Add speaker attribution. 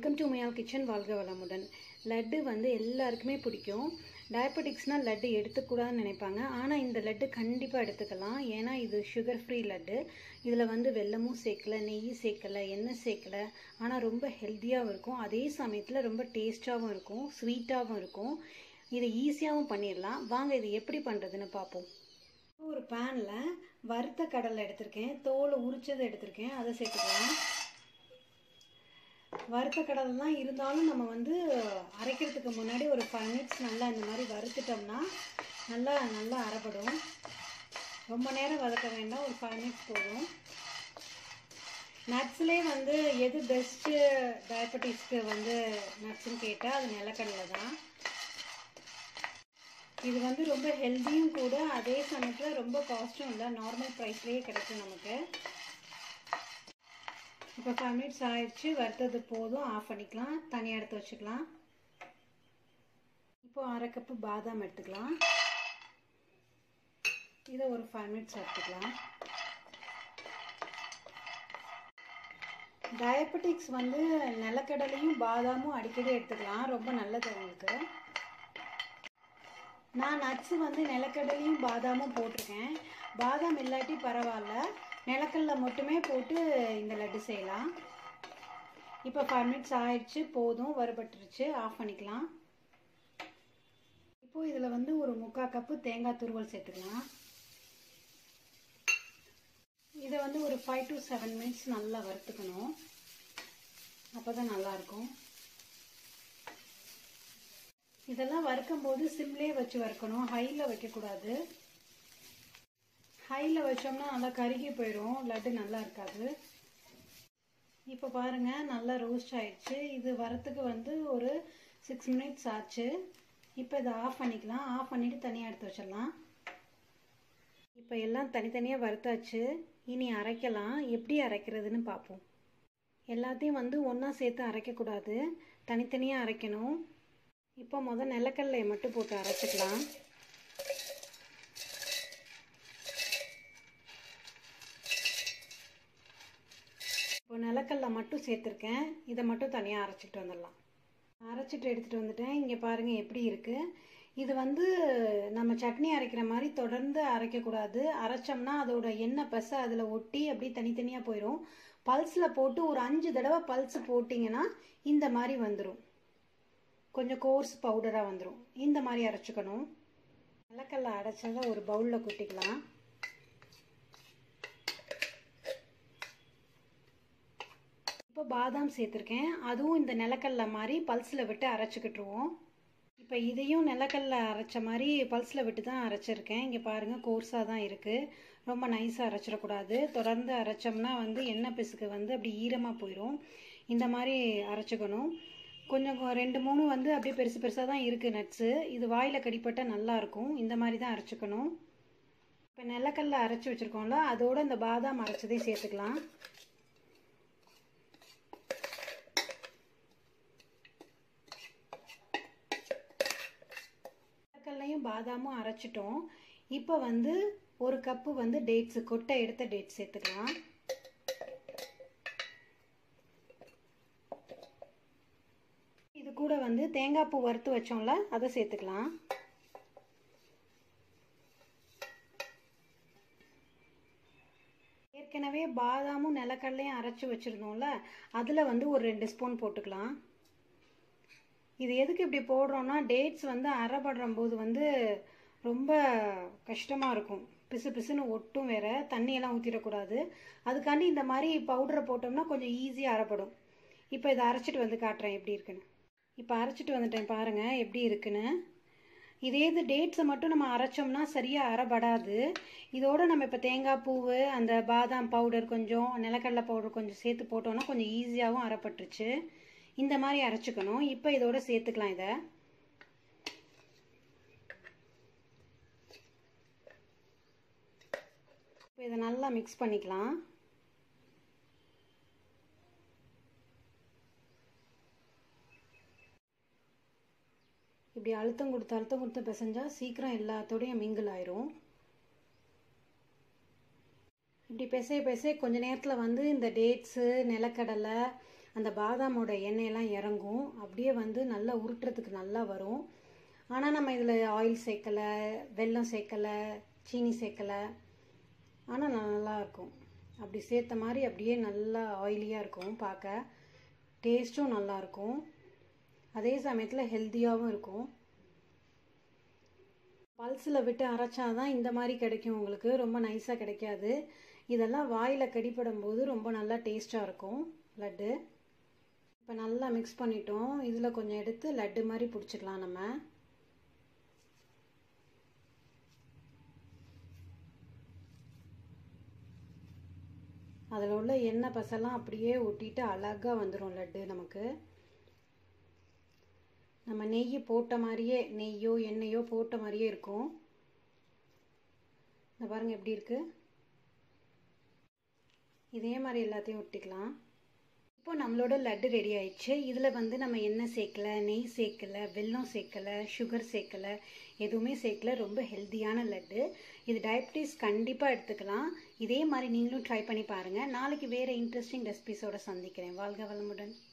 Speaker 1: welcome to மயால் kitchen வாழ்க வளமுடன் லட்டு வந்து எல்லாருக்குமே பிடிக்கும் டயபெட்டிக்ஸ்னால் லட்டு எடுத்துக்கூடாதுன்னு நினைப்பாங்க ஆனால் இந்த லட்டு கண்டிப்பாக எடுத்துக்கலாம் ஏன்னா இது சுகர் ஃப்ரீ லட்டு இதில் வந்து வெல்லமும் சேர்க்கல நெய் சேர்க்கல எண்ணெய் சேர்க்கல ஆனால் ரொம்ப ஹெல்த்தியாகவும் இருக்கும் அதே சமயத்தில் ரொம்ப டேஸ்ட்டாகவும் இருக்கும் ஸ்வீட்டாகவும் இருக்கும் இதை ஈஸியாகவும் பண்ணிடலாம் வாங்க இது எப்படி பண்ணுறதுன்னு பார்ப்போம் ஒரு பேனில் வறுத்த கடலை எடுத்திருக்கேன் தோலை உரிச்சதை எடுத்திருக்கேன் அதை சேர்த்துக்கலாம் வறுத்த கடலை தான் இருந்தாலும் நம்ம வந்து அரைக்கிறதுக்கு முன்னாடி ஒரு ஃபைவ் மினிட்ஸ் நல்லா இந்த மாதிரி வறுத்துட்டோம்னா நல்லா நல்லா அரைப்படும் ரொம்ப நேரம் வதக்க வேண்டாம் ஒரு ஃபைவ் மினிட்ஸ் போதும் நட்ஸ்லேயே வந்து எது பெஸ்ட்டு டயபெட்டிஸ்க்கு வந்து நட்ஸ்ன்னு கேட்டால் அது நிலக்கடலை தான் இது வந்து ரொம்ப ஹெல்த்தியும் கூட அதே சமயத்தில் ரொம்ப காஸ்ட்டும் இல்லை நார்மல் ப்ரைஸ்லேயே கிடைக்கும் நமக்கு இப்போ ஃபைவ் மினிட்ஸ் ஆயிடுச்சு வறுத்தது போதும் ஆஃப் பண்ணிக்கலாம் தனியாக எடுத்து வச்சுக்கலாம் இப்போ அரை கப்பு பாதாம் எடுத்துக்கலாம் இதை ஒரு ஃபைவ் மினிட்ஸ் எடுத்துக்கலாம் டயபெட்டிக்ஸ் வந்து நிலக்கடலையும் பாதாமும் அடிக்கடி எடுத்துக்கலாம் ரொம்ப நல்லது உங்களுக்கு நான் நட்ஸு வந்து நிலக்கடலையும் பாதாமும் போட்டிருக்கேன் பாதாம் இல்லாட்டி பரவாயில்ல நிலக்கடல மட்டுமே போட்டு இந்த லட்டு செய்யலாம் இப்போ ஃபைவ் மினிட்ஸ் ஆயிடுச்சு போதும் வறுபட்டுருச்சு ஆஃப் பண்ணிக்கலாம் இப்போது இதில் வந்து ஒரு முக்கால் கப்பு தேங்காய் துருவல் சேர்த்துக்கலாம் இதை வந்து ஒரு ஃபைவ் டு செவன் மினிட்ஸ் நல்லா வறுத்துக்கணும் அப்போ தான் நல்லாயிருக்கும் இதெல்லாம் வறுக்கும் போது சிம்லேயே வச்சு வறுக்கணும் ஹையில் வைக்கக்கூடாது ஹையில் வச்சோம்னா நல்லா கருகி போயிடும் லட்டு நல்லா இருக்காது இப்போ பாருங்கள் நல்லா ரோஸ்ட் ஆயிடுச்சு இது வரத்துக்கு வந்து ஒரு சிக்ஸ் மினிட்ஸ் ஆச்சு இப்போ இதை ஆஃப் பண்ணிக்கலாம் ஆஃப் பண்ணிவிட்டு தனியாக எடுத்து வச்சிடலாம் இப்போ எல்லாம் தனித்தனியாக வறுத்தாச்சு இனி அரைக்கலாம் எப்படி அரைக்கிறதுன்னு பார்ப்போம் எல்லாத்தையும் வந்து ஒன்றா சேர்த்து அரைக்கக்கூடாது தனித்தனியாக அரைக்கணும் இப்போ முதல் நிலக்கடலையை மட்டும் போட்டு அரைச்சிக்கலாம் இப்போ நிலக்கடலை மட்டும் சேர்த்துருக்கேன் இதை மட்டும் தனியாக அரைச்சிட்டு வந்துடலாம் அரைச்சிட்டு எடுத்துகிட்டு வந்துட்டேன் இங்கே பாருங்கள் எப்படி இருக்குது இது வந்து நம்ம சட்னி அரைக்கிற மாதிரி தொடர்ந்து அரைக்கக்கூடாது அரைச்சோம்னா அதோட எண்ணெய் பசை அதில் ஒட்டி அப்படியே தனித்தனியாக போயிடும் பல்ஸில் போட்டு ஒரு அஞ்சு தடவை பல்ஸ் போட்டிங்கன்னா இந்த மாதிரி வந்துடும் கொஞ்சம் கோர்ஸ் பவுடராக வந்துடும் இந்த மாதிரி அரைச்சிக்கணும் நிலக்கடலை அரைச்சதை ஒரு பவுலில் கொட்டிக்கலாம் இப்போ பாதாம் சேர்த்துருக்கேன் அதுவும் இந்த நிலக்கடலை மாதிரி பல்ஸில் விட்டு அரைச்சிக்கிட்டுருவோம் இப்போ இதையும் நிலக்கடலை அரைச்ச மாதிரி பல்ஸில் விட்டு தான் அரைச்சிருக்கேன் இங்கே பாருங்கள் கோர்ஸாக தான் இருக்குது ரொம்ப நைஸாக அரைச்சிடக்கூடாது தொடர்ந்து அரைச்சோம்னா வந்து எண்ணெய் பிசுக்கு வந்து அப்படி ஈரமாக போயிடும் இந்த மாதிரி அரைச்சிக்கணும் கொஞ்சம் ரெண்டு மூணு வந்து அப்படியே பெருசு பெருசாக தான் இருக்குது நட்ஸு இது வாயில் கடிப்பட்டால் நல்லாயிருக்கும் இந்த மாதிரி தான் அரைச்சிக்கணும் இப்போ நிலக்கல்ல அரைச்சி வச்சுருக்கோம்ல அதோட இந்த பாதாம் அரைச்சதே சேர்த்துக்கலாம் நிலக்கல்லையும் பாதாமும் அரைச்சிட்டோம் இப்போ வந்து ஒரு கப்பு வந்து டேட்ஸு கொட்டை எடுத்த டேட்ஸ் சேர்த்துக்கலாம் இது கூட வந்து தேங்காய் பூ வறுத்து வச்சோம்ல அதை சேர்த்துக்கலாம் ஏற்கனவே பாதாமும் நிலக்கடலையும் அரைச்சி வச்சுருந்தோம்ல அதில் வந்து ஒரு ரெண்டு ஸ்பூன் போட்டுக்கலாம் இது எதுக்கு இப்படி போடுறோம்னா டேட்ஸ் வந்து அரைப்படுற போது வந்து ரொம்ப கஷ்டமாக இருக்கும் பிசு பிசுன்னு ஒட்டும் வேற தண்ணியெல்லாம் ஊற்றிடக்கூடாது அதுக்காண்டி இந்த மாதிரி பவுடரை போட்டோம்னா கொஞ்சம் ஈஸியாக அரைப்படும் இப்போ இதை அரைச்சிட்டு வந்து காட்டுறேன் எப்படி இருக்குன்னு இப்போ அரைச்சிட்டு வந்துட்டேன் பாருங்கள் எப்படி இருக்குன்னு இதே இது டேட்ஸை மட்டும் நம்ம அரைச்சோம்னா சரியாக அரைபடாது இதோட நம்ம இப்போ தேங்காய் பூவு அந்த பாதாம் பவுடர் கொஞ்சம் நிலக்கடலை பவுடர் கொஞ்சம் சேர்த்து போட்டோம்னா கொஞ்சம் ஈஸியாகவும் அரைப்பட்டுருச்சு இந்த மாதிரி அரைச்சிக்கணும் இப்போ இதோட சேர்த்துக்கலாம் இதை இப்போ இதை நல்லா மிக்ஸ் பண்ணிக்கலாம் இப்படி அழுத்தம் கொடுத்து அழுத்தம் கொடுத்து பிசைஞ்சால் சீக்கிரம் எல்லாத்தோடையும் மிங்கிள் ஆயிரும் இப்படி பிசைய பிசைய கொஞ்ச நேரத்தில் வந்து இந்த டேட்ஸு நிலக்கடலை அந்த பாதாமோட எண்ணெயெல்லாம் இறங்கும் அப்படியே வந்து நல்லா உருட்டுறதுக்கு நல்லா வரும் ஆனால் நம்ம இதில் ஆயில் சேர்க்கலை வெல்லம் சேர்க்கலை சீனி சேர்க்கலை ஆனால் நல்லா இருக்கும் அப்படி சேர்த்த மாதிரி அப்படியே நல்லா ஆயிலியாக இருக்கும் பார்க்க டேஸ்ட்டும் நல்லாயிருக்கும் அதே சமயத்தில் ஹெல்த்தியாகவும் இருக்கும் பல்ஸில் விட்டு அரைச்சாதான் இந்த மாதிரி கிடைக்கும் உங்களுக்கு ரொம்ப நைஸாக கிடைக்காது இதெல்லாம் வாயில் கடிப்படும் போது ரொம்ப நல்லா டேஸ்ட்டாக இருக்கும் லட்டு இப்போ நல்லா மிக்ஸ் பண்ணிட்டோம் இதில் கொஞ்சம் எடுத்து லட்டு மாதிரி பிடிச்சிக்கலாம் நம்ம அதில் உள்ள எண்ணெய் பசெல்லாம் அப்படியே ஒட்டிட்டு அழகாக வந்துடும் லட்டு நமக்கு நம்ம நெய் போட்ட மாதிரியே நெய்யோ எண்ணெயோ போட்ட மாதிரியே இருக்கும் இந்த பாருங்கள் எப்படி இருக்குது இதே மாதிரி எல்லாத்தையும் ஒட்டிக்கலாம் இப்போ நம்மளோட லட்டு ரெடி ஆயிடுச்சு இதில் வந்து நம்ம எண்ணெய் சேர்க்கலை நெய் சேர்க்கலை வெல்லம் சேர்க்கலை சுகர் சேர்க்கலை எதுவுமே சேர்க்கல ரொம்ப ஹெல்த்தியான லட்டு இது டயபிட்டிஸ் கண்டிப்பாக எடுத்துக்கலாம் இதே மாதிரி நீங்களும் ட்ரை பண்ணி பாருங்கள் நாளைக்கு வேறு இன்ட்ரெஸ்டிங் ரெசிபிஸோடு சந்திக்கிறேன் வாழ்க வளமுடன்